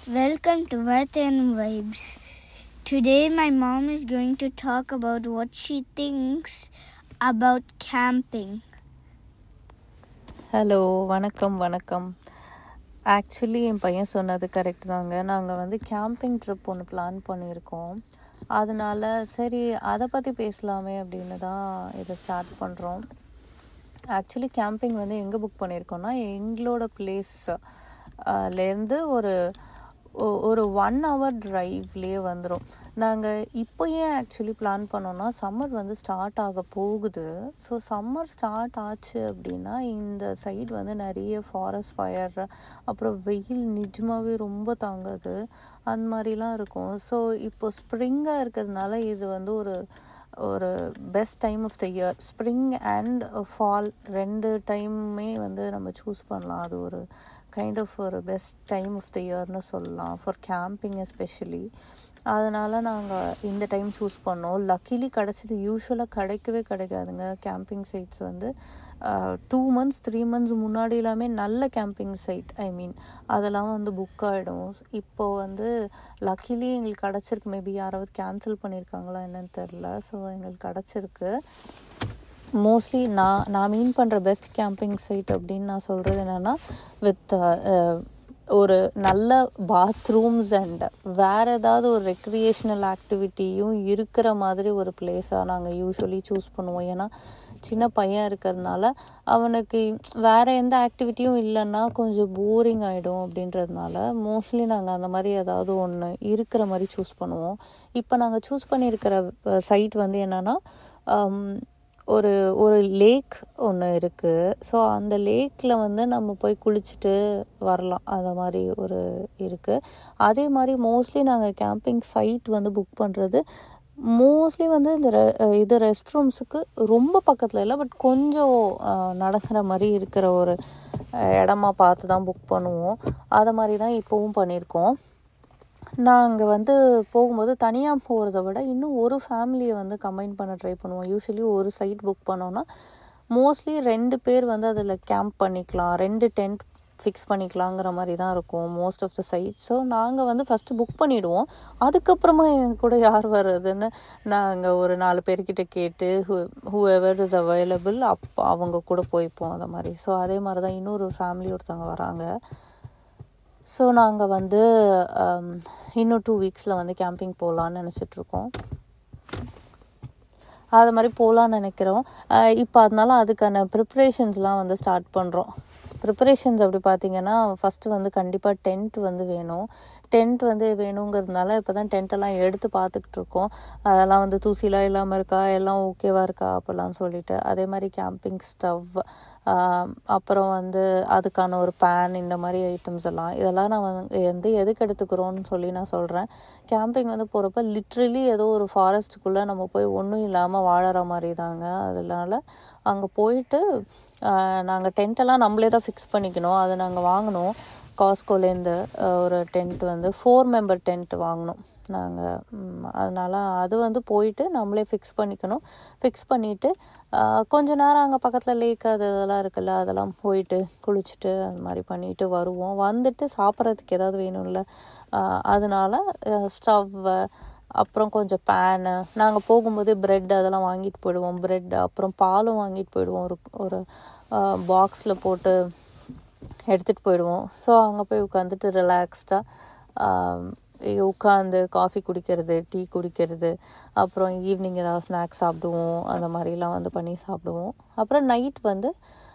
Welcome to Earth and Vibes. Today, my mom is going to talk about what she thinks about camping. Hello வணக்கம் வணக்கம் actually என் பையன் சொன்னது correct தாங்க நாங்கள் வந்து கேம்பிங் ட்ரிப் ஒன்று பிளான் பண்ணியிருக்கோம் அதனால சரி அதை பற்றி பேசலாமே அப்படின்னு தான் இதை ஸ்டார்ட் பண்ணுறோம் ஆக்சுவலி கேம்பிங் வந்து எங்கே புக் பண்ணியிருக்கோம்னா எங்களோட பிளேஸ் லேருந்து ஒரு ஒ- ஒரு ஒன் ஹவர் ட்ரைவ்லேயே வந்துடும் நாங்கள் இப்போ ஏன் ஆக்சுவலி பிளான் பண்ணோம்னா சம்மர் வந்து ஸ்டார்ட் ஆக போகுது ஸோ சம்மர் ஸ்டார்ட் ஆச்சு அப்படின்னா இந்த சைடு வந்து நிறைய ஃபாரஸ்ட் ஃபயர் அப்புறம் வெயில் நிஜமாவே ரொம்ப தாங்காது அந்த மாதிரிலாம் இருக்கும் ஸோ இப்போ ஸ்ப்ரிங்காக இருக்கிறதுனால இது வந்து ஒரு ஒரு best time of the year spring and fall ரெண்டு டைமுமே வந்து நம்ம சூஸ் பண்ணலாம் அது ஒரு கைண்ட் ஆஃப் ஒரு பெஸ்ட் டைம் ஆஃப் த இயர்னு சொல்லலாம் ஃபார் கேம்பிங் எஸ்பெஷலி அதனால் நாங்கள் இந்த டைம் சூஸ் பண்ணோம் லக்கிலி கிடச்சிது யூஸ்வலாக கிடைக்கவே கிடைக்காதுங்க கேம்பிங் சைட்ஸ் வந்து டூ மந்த்ஸ் த்ரீ மந்த்ஸ் முன்னாடி எல்லாமே நல்ல கேம்பிங் சைட் ஐ மீன் அதெல்லாம் வந்து புக் ஆகிடும் இப்போ வந்து லக்கிலி எங்களுக்கு கிடச்சிருக்கு மேபி யாராவது கேன்சல் பண்ணியிருக்காங்களா என்னன்னு தெரில ஸோ எங்களுக்கு கிடச்சிருக்கு மோஸ்ட்லி நான் நான் மீன் பண்ணுற பெஸ்ட் கேம்பிங் சைட் அப்படின்னு நான் சொல்கிறது என்னென்னா வித் ஒரு நல்ல பாத்ரூம்ஸ் அண்ட் வேறு ஏதாவது ஒரு ரெக்ரியேஷனல் ஆக்டிவிட்டியும் இருக்கிற மாதிரி ஒரு பிளேஸாக நாங்கள் யூஸ்வலி சூஸ் பண்ணுவோம் ஏன்னா சின்ன பையன் இருக்கிறதுனால அவனுக்கு வேறு எந்த ஆக்டிவிட்டியும் இல்லைன்னா கொஞ்சம் போரிங் ஆகிடும் அப்படின்றதுனால மோஸ்ட்லி நாங்கள் அந்த மாதிரி ஏதாவது ஒன்று இருக்கிற மாதிரி சூஸ் பண்ணுவோம் இப்போ நாங்கள் சூஸ் பண்ணியிருக்கிற சைட் வந்து என்னென்னா ஒரு ஒரு லேக் ஒன்று இருக்குது ஸோ அந்த லேக்கில் வந்து நம்ம போய் குளிச்சுட்டு வரலாம் அந்த மாதிரி ஒரு இருக்குது அதே மாதிரி மோஸ்ட்லி நாங்கள் கேம்பிங் சைட் வந்து புக் பண்ணுறது மோஸ்ட்லி வந்து இந்த ரெ இது ரெஸ்ட் ரூம்ஸுக்கு ரொம்ப பக்கத்தில் இல்லை பட் கொஞ்சம் அஹ், நடக்கிற மாதிரி இருக்கிற ஒரு அஹ், இடமா பார்த்து தான் புக் பண்ணுவோம் அதை மாதிரி தான் இப்போவும் பண்ணியிருக்கோம் நாங்கள் வந்து போகும்போது தனியாக போகிறத விட இன்னும் ஒரு ஃபேமிலியை வந்து கம்பைன் பண்ண ட்ரை பண்ணுவோம் யூஸ்வலி ஒரு சைட் புக் பண்ணோன்னா மோஸ்ட்லி ரெண்டு பேர் வந்து அதில் கேம்ப் பண்ணிக்கலாம் ரெண்டு டென்ட் ஃபிக்ஸ் பண்ணிக்கலாங்கிற மாதிரி தான் இருக்கும் most of the side so நாங்கள் வந்து ஃபஸ்ட்டு புக் பண்ணிவிடுவோம் அதுக்கப்புறமா எங்க கூட யார் வர்றதுன்னு நாங்கள் ஒரு நாலு பேர்கிட்ட கேட்டு ஹூ எவர் இஸ் அவைலபிள் அப்போ அவங்க கூட போய்ப்போம் அந்த மாதிரி ஸோ அதே மாதிரி தான் இன்னொரு ஃபேமிலி ஒருத்தவங்க வராங்க ஸோ நாங்கள் வந்து ஹம், இன்னும் டூ வீக்ஸில் வந்து கேம்பிங் போகலான்னு நினச்சிட்ருக்கோம் அது மாதிரி போகலான்னு நினைக்கிறோம் இப்போ அதனால அதுக்கான ப்ரிப்ரேஷன்ஸ்லாம் வந்து ஸ்டார்ட் பண்ணுறோம் ப்ரிப்பரேஷன்ஸ் அப்படி பார்த்தீங்கன்னா ஃபஸ்ட்டு வந்து கண்டிப்பாக டென்ட் வந்து வேணும் டென்ட் வந்து வேணுங்கிறதுனால இப்போ தான் டென்ட்டெல்லாம் எடுத்து பார்த்துக்கிட்டு இருக்கோம் அதெல்லாம் வந்து தூசிலாம் இல்லாமல் இருக்கா எல்லாம் ஓகேவா இருக்கா அப்படிலாம் சொல்லிட்டு அதே மாதிரி கேம்பிங் ஸ்டவ் அப்புறம் வந்து அதுக்கான ஒரு பேன் இந்த மாதிரி ஐட்டம்ஸ் எல்லாம் இதெல்லாம் நான் வந்து வந்து எதுக்கு எடுத்துக்கிறோன்னு சொல்லி நான் சொல்கிறேன் கேம்பிங் வந்து போகிறப்ப லிட்ரலி ஏதோ ஒரு ஃபாரஸ்ட்டுக்குள்ளே நம்ம போய் ஒன்றும் இல்லாமல் வாழற மாதிரி தாங்க அதனால அங்கே போயிட்டு நாங்கள் டென்ட்டெல்லாம் நம்மளே தான் ஃபிக்ஸ் பண்ணிக்கணும் அதை நாங்கள் வாங்கினோம் காஸ்கோலேருந்து ஒரு டென்ட் வந்து ஃபோர் மெம்பர் டென்ட் வாங்கினோம் நாங்கள் அதனால் அது வந்து போயிட்டு நம்மளே ஃபிக்ஸ் பண்ணிக்கணும் ஃபிக்ஸ் பண்ணிவிட்டு கொஞ்ச நேரம் அங்கே பக்கத்தில் லேக் அது இதெல்லாம் இருக்குல்ல அதெல்லாம் போயிட்டு குளிச்சுட்டு அது மாதிரி பண்ணிட்டு வருவோம் வந்துட்டு சாப்பிட்றதுக்கு ஏதாவது வேணும்ல ஆஹ் அதனால ஸ்டவ்வு அப்புறம் கொஞ்சம் பேனு நாங்கள் போகும்போது ப்ரெட் அதெல்லாம் வாங்கிட்டு போயிடுவோம் ப்ரெட் அப்புறம் பாலும் வாங்கிட்டு போயிடுவோம் ஒரு ஒரு பாக்ஸில் போட்டு எடுத்துகிட்டு போயிடுவோம் ஸோ அங்கே போய் உட்காந்துட்டு ரிலாக்ஸ்டாக உட்காந்து காஃபி குடிக்கிறது டீ குடிக்கிறது அப்புறம் ஈவினிங் ஏதாவது ஸ்நாக்ஸ் சாப்பிடுவோம் அந்த மாதிரிலாம் வந்து பண்ணி சாப்பிடுவோம் அப்புறம் நைட் வந்து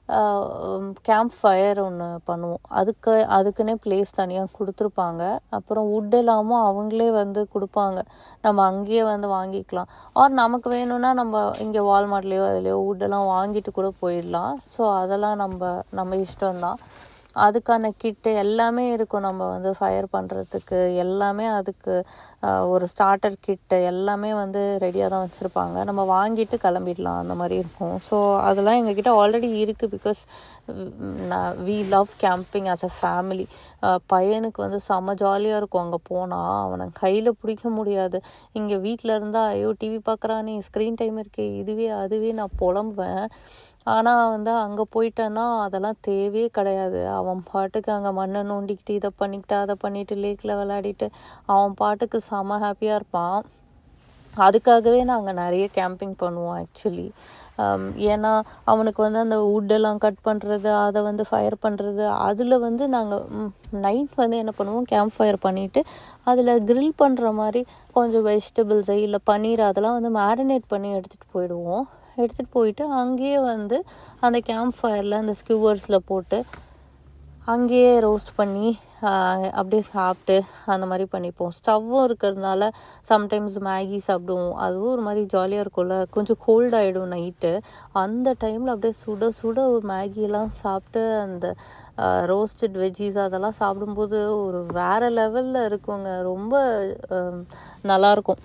கேம்ப் ஃபயர் ஒன்று பண்ணுவோம் அதுக்கு அதுக்குன்னே பிளேஸ் தனியாக கொடுத்துருப்பாங்க அப்புறம் wood எல்லாமும் அவங்களே வந்து கொடுப்பாங்க நம்ம அங்கேயே வந்து வாங்கிக்கலாம் ஆர் நமக்கு வேணும்னா நம்ம இங்கே வால்மார்ட்லேயோ அதுலேயோ wood எல்லாம் வாங்கிட்டு கூட போயிடலாம் ஸோ அதெல்லாம் நம்ம நம்ம இஷ்டம்தான் அதுக்கான கிட்டு எல்லாமே இருக்கும் நம்ம வந்து ஃபயர் பண்ணுறதுக்கு எல்லாமே அதுக்கு ஆஹ், ஒரு ஸ்டார்டர் கிட்டு எல்லாமே வந்து ரெடியாக தான் வச்சுருப்பாங்க நம்ம வாங்கிட்டு கிளம்பிடலாம் அந்த மாதிரி இருக்கும் ஸோ அதெல்லாம் எங்ககிட்ட ஆல்ரெடி இருக்குது because we love camping as a family பையனுக்கு வந்து செம்ம ஜாலியாக இருக்கும் அங்கே போனால் அவனை கையில் பிடிக்க முடியாது இங்கே வீட்டில் இருந்தால் ஐயோ டிவி பார்க்குறானே ஸ்க்ரீன் டைம் இருக்கே இதுவே அதுவே நான் புலம்புவேன் ஆனால் வந்து அங்கே போயிட்டேன்னா அதெல்லாம் தேவையே கிடையாது அவன் பாட்டுக்கு அங்கே மண்ணை நோண்டிக்கிட்டு இதை பண்ணிக்கிட்டு அதை பண்ணிட்டு லேக்கில் விளையாடிட்டு அவன் பாட்டுக்கு செம ஹாப்பியாக இருப்பான் அதுக்காகவே நாங்கள் நிறைய கேம்பிங் பண்ணுவோம் ஆக்சுவலி ஏன்னா அவனுக்கு வந்து அந்த வுட்டெல்லாம் கட் பண்ணுறது அதை வந்து ஃபயர் பண்ணுறது அதில் வந்து நாங்கள் நைட் வந்து என்ன பண்ணுவோம் கேம்ப் ஃபயர் பண்ணிவிட்டு அதில் grill பண்ணுற மாதிரி கொஞ்சம் வெஜிடபிள்ஸு இல்லை பன்னீர் அதெல்லாம் வந்து மேரினேட் பண்ணி எடுத்துகிட்டு போயிடுவோம் எடுத்துகிட்டு போயிட்டு அங்கேயே வந்து அந்த கேம்ப் ஃபயரில் அந்த ஸ்கியூவர்ஸில் போட்டு அங்கேயே ரோஸ்ட் பண்ணி ஆஹ், அப்படியே சாப்பிட்டு அந்த மாதிரி பண்ணிப்போம் ஸ்டவ்வும் இருக்கிறதுனால சம்டைம்ஸ் மேகி சாப்பிடுவோம் அதுவும் ஒரு மாதிரி ஜாலியாக இருக்கும்ல கொஞ்சம் கோல்ட் ஆகிடும் நைட்டு அந்த டைமில் அப்படியே சுட சுட மேகிலாம் சாப்பிட்டு அந்த ரோஸ்டட் வெஜ்ஜீஸ் அதெல்லாம் சாப்பிடும்போது ஒரு வேறு லெவலில் இருக்குங்க ரொம்ப ஆம், நல்லாயிருக்கும்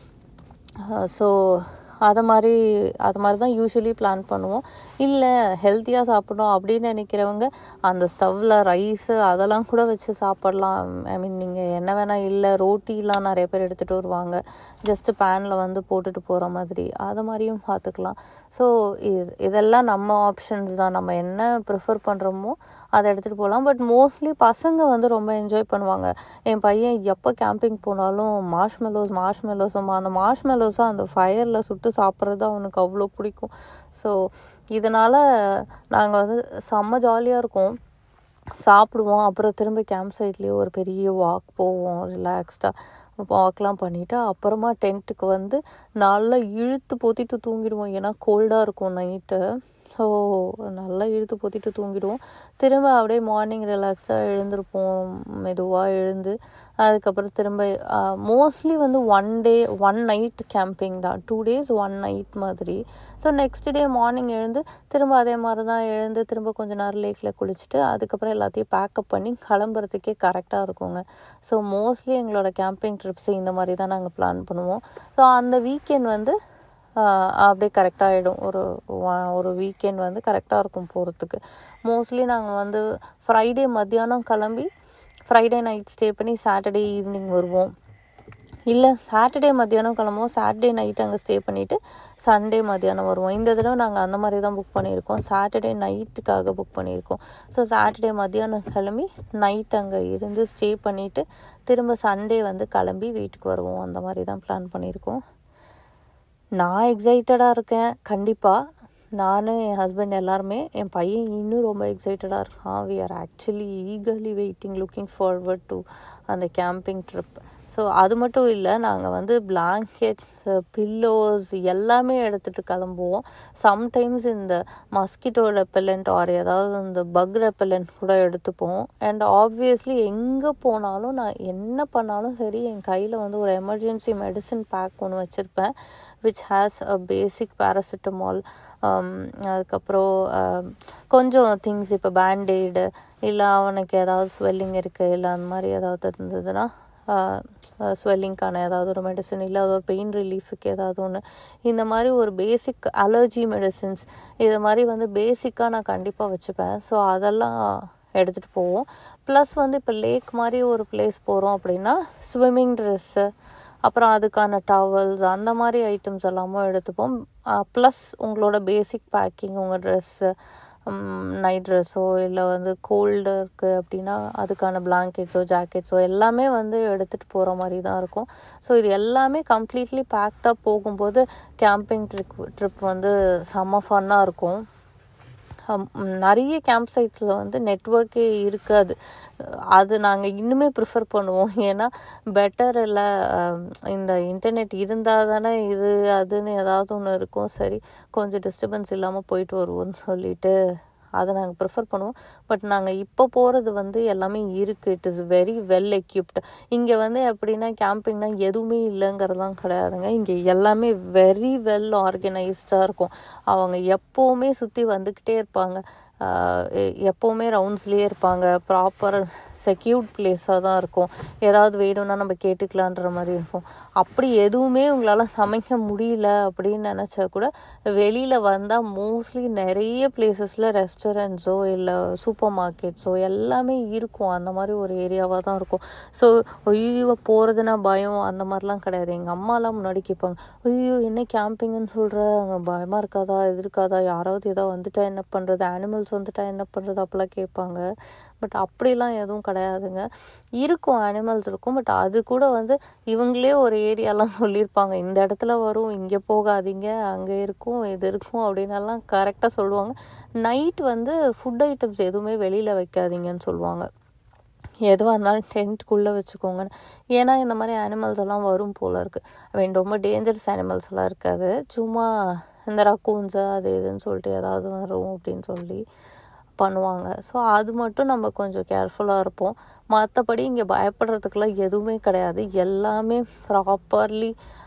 ஸோ அதை மாதிரி அது மாதிரி தான் யூஸ்வலி பிளான் பண்ணுவோம் இல்லை ஹெல்த்தியாக சாப்பிடணும் அப்படின்னு நினைக்கிறவங்க அந்த ஸ்டவ்வில் ரைஸு அதெல்லாம் கூட வச்சு சாப்பிடலாம் ஐ மீன் நீங்கள் என்ன வேணால் இல்லை ரோட்டிலாம் நிறைய பேர் எடுத்துகிட்டு வருவாங்க ஜஸ்ட்டு பேனில் வந்து போட்டுட்டு போகிற மாதிரி அது மாதிரியும் பார்த்துக்கலாம் ஸோ இது இதெல்லாம் நம்ம ஆப்ஷன்ஸ் தான் நம்ம என்ன ப்ரிஃபர் பண்ணுறோமோ அதை எடுத்துகிட்டு போகலாம் பட் மோஸ்ட்லி பசங்க வந்து ரொம்ப என்ஜாய் பண்ணுவாங்க என் பையன் எப்போ கேம்பிங் போனாலும் மார்ஷ்மெலோஸ் மார்ஷ்மெலோஸும் அந்த மார்ஷ்மெலோஸும் அந்த ஃபயரில் சுட்டு சாப்பிட்றது அவனுக்கு அவ்வளோ பிடிக்கும் ஸோ இதனால் நாங்கள் வந்து செம்ம ஜாலியாக இருக்கும் சாப்பிடுவோம் அப்புறம் திரும்ப கேம்ப் சைட்லேயே ஒரு பெரிய வாக் போவோம் ரிலாக்ஸ்டாக வாக்லாம் பண்ணிவிட்டு அப்புறமா டென்ட்டுக்கு வந்து நல்லா இழுத்து பொத்திட்டு தூங்கிடுவோம் ஏன்னா கோல்டாக இருக்கும் நைட்டு ஸோ நல்லா இழுத்து பொத்திட்டு தூங்கிடுவோம் திரும்ப அப்படியே மார்னிங் ரிலாக்ஸ்டாக எழுந்திருப்போம் மெதுவாக எழுந்து அதுக்கப்புறம் திரும்ப மோஸ்ட்லி வந்து one day one night camping தான் டூ டேஸ் ஒன் நைட் மாதிரி ஸோ நெக்ஸ்ட் டே மார்னிங் எழுந்து திரும்ப அதே மாதிரி தான் எழுந்து திரும்ப கொஞ்ச நேரம் லேக்கில் குளிச்சுட்டு அதுக்கப்புறம் எல்லாத்தையும் பேக்கப் பண்ணி கிளம்புறதுக்கே கரெக்டாக இருக்குங்க ஸோ மோஸ்ட்லி எங்களோட கேம்பிங் ட்ரிப்ஸ் இந்த மாதிரி தான் நாங்கள் பிளான் பண்ணுவோம் ஸோ அந்த வீக்கெண்ட் வந்து ஆஹ் அப்படியே கரெக்டாக ஆகிடும் ஒரு வ- ஒரு வீக்கெண்ட் வந்து கரெக்டாக இருக்கும் போகிறதுக்கு மோஸ்ட்லி நாங்கள் வந்து ஃப்ரைடே மத்தியானம் கிளம்பி ஃப்ரைடே நைட் ஸ்டே பண்ணி சாட்டர்டே ஈவினிங் வருவோம் இல்லை சாட்டர்டே மத்தியானம் கிளம்புவோம் சாட்டர்டே நைட் அங்கே ஸ்டே பண்ணிவிட்டு சண்டே மத்தியானம் வருவோம் இந்த தடவை நாங்கள் அந்த மாதிரி தான் புக் பண்ணியிருக்கோம் சாட்டர்டே நைட்டுக்காக புக் பண்ணியிருக்கோம் ஸோ சாட்டர்டே மத்தியானம் கிளம்பி நைட் அங்கே இருந்து ஸ்டே பண்ணிவிட்டு திரும்ப சண்டே வந்து கிளம்பி வீட்டுக்கு வருவோம் அந்த மாதிரி தான் பிளான் பண்ணியிருக்கோம் நான் எக்ஸைட்டடாக இருக்கேன் கண்டிப்பாக நான் என் ஹஸ்பண்ட் எல்லாருமே என் பையன் இன்னும் ரொம்ப எக்ஸைட்டடாக இருக்கான் we are actually eagerly waiting looking forward to அந்த கேம்பிங் ட்ரிப் ஸோ அது மட்டும் இல்லை நாங்கள் வந்து பிளாங்கெட்ஸ் பில்லோஸ் எல்லாமே எடுத்துகிட்டு கிளம்புவோம் சம்டைம்ஸ் இந்த மஸ்கிட்டோ ரெப்பலண்ட் ஆர் ஏதாவது இந்த பக் ரெப்பலண்ட் கூட எடுத்துப்போம் அண்ட் ஆப்வியஸ்லி எங்கே போனாலும் நான் என்ன பண்ணாலும் சரி என் கையில் வந்து ஒரு எமர்ஜென்சி மெடிசன் பேக் ஒன்று வச்சுருப்பேன் which has a basic paracetamol அதுக்கப்புறம் um, கொஞ்சம் திங்ஸ் இப்போ பேண்டேடு இல்லை அவனுக்கு ஏதாவது ஸ்வெல்லிங் இருக்குது இல்லை அந்த மாதிரி ஏதாவது இருந்ததுன்னா ஸ்வெல்லிங்க்கான ஏதாவது ஒரு மெடிசன் இல்லை அது ஒரு பெயின் ரிலீஃபுக்கு ஏதாவது ஒன்று இந்த மாதிரி ஒரு பேசிக் அலர்ஜி மெடிசின்ஸ் இது மாதிரி வந்து பேசிக்காக நான் கண்டிப்பாக வச்சுப்பேன் ஸோ அதெல்லாம் எடுத்துகிட்டு போவோம் ப்ளஸ் வந்து இப்போ லேக் மாதிரி ஒரு பிளேஸ் போகிறோம் அப்படின்னா ஸ்விம்மிங் ட்ரெஸ்ஸு அப்புறம் அதுக்கான டவல்ஸ் அந்த மாதிரி ஐட்டம்ஸ் எல்லாமும் எடுத்துப்போம் ப்ளஸ் உங்களோட பேசிக் பேக்கிங் உங்கள் ட்ரெஸ்ஸு நைட் ட்ரெஸ்ஸோ இல்லை வந்து கோல்டு இருக்குது அப்படின்னா அதுக்கான பிளாங்கெட்ஸோ ஜாக்கெட்ஸோ எல்லாமே வந்து எடுத்துகிட்டு போகிற மாதிரி தான் இருக்கும் ஸோ இது எல்லாமே கம்ப்ளீட்லி பேக்டாக போகும்போது கேம்பிங் ட்ரிப் ட்ரிப் வந்து செம்ம ஃபன்னாக இருக்கும் ஹம், நிறைய கேம்ப் சைட்ஸில் வந்து நெட்ஒர்க்கே இருக்காது அது நாங்கள் இன்னுமே ப்ரிஃபர் பண்ணுவோம் ஏன்னா பெட்டர் இல்லை இந்த இன்டர்நெட் இருந்தால் தானே இது அதுன்னு ஏதாவது ஒன்று இருக்கும் சரி கொஞ்சம் டிஸ்டர்பன்ஸ் இல்லாமல் போயிட்டு வருவோம்னு சொல்லிட்டு அதை நாங்கள் ப்ரிஃபர் பண்ணுவோம் பட் நாங்கள் இப்போ போகிறது வந்து எல்லாமே இருக்குது it is very well equipped இங்கே வந்து எப்படின்னா கேம்பிங்னா எதுவுமே இல்லைங்கிறதுலாம் கிடையாதுங்க இங்கே எல்லாமே வெரி வெல் ஆர்கனைஸ்டாக இருக்கும் அவங்க எப்போவுமே சுற்றி வந்துக்கிட்டே இருப்பாங்க ஆஹ் எ- எப்போவுமே ரவுண்ட்ஸ்லேயே இருப்பாங்க ப்ராப்பர் செக்யூர்ட் பிளேஸாக தான் இருக்கும் ஏதாவது வேணும்னா நம்ம கேட்டுக்கலான்ற மாதிரி இருக்கும் அப்படி எதுவுமே உங்களால் சமைக்க முடியல அப்படின்னு நினச்சா கூட வெளியில் வந்தால் மோஸ்ட்லி நிறைய பிளேசஸில் ரெஸ்டாரண்ட்ஸோ இல்லை சூப்பர் மார்க்கெட்ஸோ எல்லாமே இருக்கும் அந்த மாதிரி ஒரு ஏரியாவாக தான் இருக்கும் ஸோ ஐயோ போகிறதுனா பயம் அந்த மாதிரிலாம் கிடையாது எங்கள் அம்மாலாம் முன்னாடி கேட்பாங்க ஐயோ என்ன கேம்பிங்னு சொல்கிற அங்கே பயமாக இருக்காதா இது இருக்காதா யாராவது ஏதாவது வந்துட்டா என்ன பண்ணுறது அனிமல்ஸ் வந்துட்டா என்ன பண்ணுறது அப்படிலாம் கேட்பாங்க பட் அப்படிலாம் எதுவும் கிடையாதுங்க இருக்கும் அனிமல்ஸ் இருக்கும் பட் அது கூட வந்து இவங்களே ஒரு ஏரியாலாம் சொல்லியிருப்பாங்க இந்த இடத்துல வரும் இங்கே போகாதீங்க அங்கே இருக்கும் இது இருக்கும் அப்படின்னலாம் கரெக்டாக சொல்லுவாங்க நைட் வந்து ஃபுட் ஐட்டம்ஸ் எதுவுமே வெளியில் வைக்காதீங்கன்னு சொல்லுவாங்க எதுவாக இருந்தாலும் டென்ட்குள்ளே வச்சுக்கோங்க ஏன்னா இந்த மாதிரி அனிமல்ஸ் எல்லாம் வரும் போல் இருக்குது ஐ மீன் ரொம்ப டேஞ்சரஸ் அனிமல்ஸ் எல்லாம் இருக்காது சும்மா இந்த ரக்கூன்ஸு அது இதுன்னு சொல்லிட்டு ஏதாவது வரும் அப்படின்னு சொல்லி பண்ணுவாங்க ஸோ அது மட்டும் நம்ம கொஞ்சம் கேர்ஃபுல்லாக இருப்போம் மற்றபடி இங்கே பயப்படுறதுக்கெல்லாம் எதுவுமே கிடையாது எல்லாமே ப்ராப்பர்லி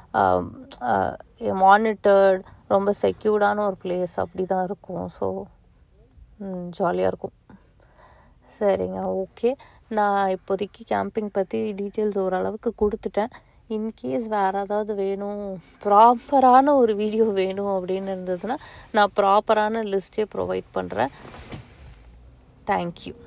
மானிட்டர்ட் ரொம்ப செக்யூர்டான ஒரு பிளேஸ் அப்படி தான் இருக்கும் ஸோ ஜாலியாக இருக்கும் சரிங்க ஓகே நான் இப்போதைக்கு கேம்பிங் பற்றி டீட்டெயில்ஸ் ஓரளவுக்கு கொடுத்துட்டேன் இன்கேஸ் வேறு ஏதாவது வேணும் ப்ராப்பரான ஒரு வீடியோ வேணும் அப்படின்னு இருந்ததுன்னா நான் ப்ராப்பரான லிஸ்ட்டே ப்ரொவைட் பண்ணுறேன் தேங்க்யூ